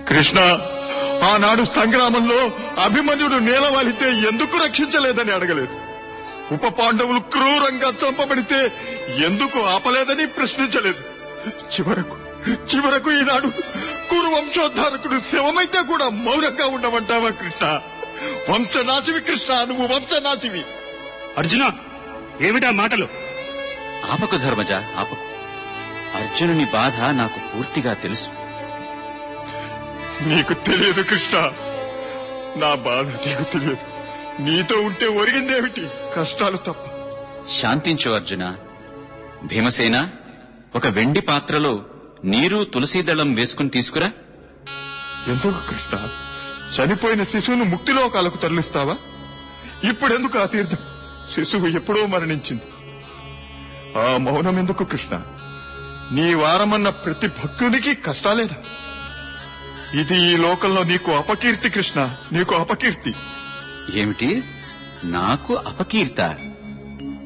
కృష్ణ ఆనాడు సంగ్రామంలో అభిమన్యుడు నేలవాలితే ఎందుకు రక్షించలేదని అడగలేదు ఉప పాండవులు క్రూరంగా చంపబడితే ఎందుకు ఆపలేదని ప్రశ్నించలేదు చివరకు చివరకు ఈనాడు కురు వంశోద్ధారకుడు శవమైతే కూడా మౌనంగా ఉండమంటావా కృష్ణ వంశనాశివి కృష్ణ నువ్వు వంశనాశివి అర్జున ఏమిటా మాటలు ఆపకు ధర్మజ ఆపకు అర్జునుని బాధ నాకు పూర్తిగా తెలుసు నీకు తెలియదు కృష్ణ నా బాధ నీకు తెలియదు నీతో ఉంటే ఒరిగిందేమిటి కష్టాలు తప్ప శాంతించు అర్జున భీమసేన ఒక వెండి పాత్రలో నీరు తులసీదళం వేసుకుని తీసుకురా ఎందుకు కృష్ణ చనిపోయిన శిశువును ముక్తిలోకాలకు తరలిస్తావా ఇప్పుడెందుకు ఆ తీర్థం శిశువు ఎప్పుడో మరణించింది ఆ మౌనం ఎందుకు కృష్ణ నీ వారమన్న ప్రతి భక్తునికి కష్టాలేనా ఇది ఈ లోకంలో నీకు అపకీర్తి కృష్ణ నీకు అపకీర్తి ఏమిటి నాకు అపకీర్త